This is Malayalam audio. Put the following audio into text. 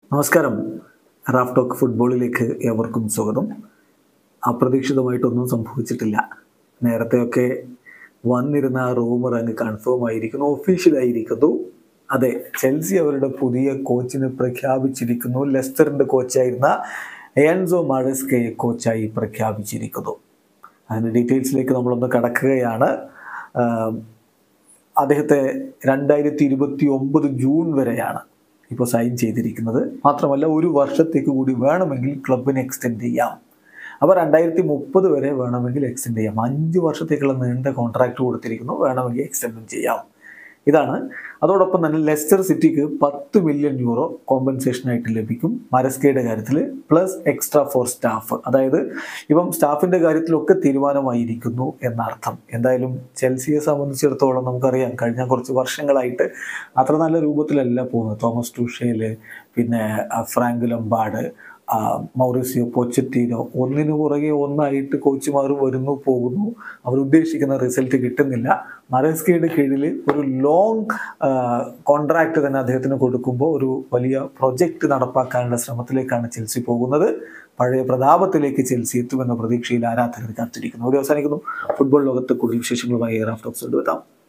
നമസ്കാരം റാഫ് ടോക്ക് ഫുട്ബോളിലേക്ക് ഏവർക്കും സ്വാഗതം അപ്രതീക്ഷിതമായിട്ടൊന്നും സംഭവിച്ചിട്ടില്ല നേരത്തെയൊക്കെ വന്നിരുന്ന ആ റൂമർ അങ്ങ് കൺഫേം ആയിരിക്കുന്നു ഒഫീഷ്യലായിരിക്കുന്നു അതെ ചെൽസി അവരുടെ പുതിയ കോച്ചിനെ പ്രഖ്യാപിച്ചിരിക്കുന്നു ലെസ്റ്ററിൻ്റെ കോച്ചായിരുന്ന എൻസോ മാഡസ്കയെ കോച്ചായി പ്രഖ്യാപിച്ചിരിക്കുന്നു അതിൻ്റെ ഡീറ്റെയിൽസിലേക്ക് നമ്മളൊന്ന് കടക്കുകയാണ് ആം, അദ്ദേഹത്തെ രണ്ടായിരത്തി ഇരുപത്തി ഒമ്പത് ജൂൺ വരെയാണ് ഇപ്പോൾ സൈൻ ചെയ്തിരിക്കുന്നത് മാത്രമല്ല ഒരു വർഷത്തേക്ക് കൂടി വേണമെങ്കിൽ ക്ലബിന് എക്സ്റ്റെൻഡ് ചെയ്യാം അപ്പോൾ രണ്ടായിരത്തി മുപ്പത് വരെ വേണമെങ്കിൽ എക്സ്റ്റെൻഡ് ചെയ്യാം അഞ്ച് വർഷത്തേക്കുള്ള നീണ്ട കോൺട്രാക്ട് കൊടുത്തിരിക്കുന്നു വേണമെങ്കിൽ എക്സ്റ്റെൻഡും ചെയ്യാം ഇതാണ് അതോടൊപ്പം തന്നെ ലെസ്റ്റർ സിറ്റിക്ക് പത്ത് മില്യൺ യൂറോ കോമ്പൻസേഷൻ ആയിട്ട് ലഭിക്കും മരസ്കയുടെ കാര്യത്തിൽ പ്ലസ് എക്സ്ട്രാ ഫോർ സ്റ്റാഫ് അതായത് ഇപ്പം സ്റ്റാഫിൻ്റെ കാര്യത്തിലൊക്കെ തീരുമാനമായിരിക്കുന്നു എന്നർത്ഥം എന്തായാലും ചെൽസിയെ സംബന്ധിച്ചിടത്തോളം നമുക്കറിയാം കഴിഞ്ഞ കുറച്ച് വർഷങ്ങളായിട്ട് അത്ര നല്ല രൂപത്തിലല്ല പോകുന്നത് തോമസ് ടൂഷേല് പിന്നെ ആ, ഫ്രാങ്ക് ലംബാർഡ് ആ, മൗറിസിയോ പൊച്ചറ്റീനോ ഒന്നിനു പുറകെ ഒന്നായിട്ട് കോച്ചുമാർ വരുന്നു പോകുന്നു അവർ ഉദ്ദേശിക്കുന്ന റിസൾട്ട് കിട്ടുന്നില്ല മറസ്കയുടെ കീഴിൽ ഒരു ലോങ് കോൺട്രാക്ട് തന്നെ അദ്ദേഹത്തിന് കൊടുക്കുമ്പോൾ ഒരു വലിയ പ്രൊജക്റ്റ് നടപ്പാക്കാനുള്ള ശ്രമത്തിലേക്കാണ് ചെൽസി പോകുന്നത് പഴയ പ്രതാപത്തിലേക്ക് ചെൽസി എത്തുമെന്ന പ്രതീക്ഷയിൽ ആരാധകർ കാത്തിരിക്കുന്നു ഇവിടെ അവസാനിക്കുന്നു ഫുട്ബോൾ ലോകത്ത് കൂടുതൽ വിശേഷങ്ങളുമായി എയർ ഓഫ് ടോക്സ് എത്താം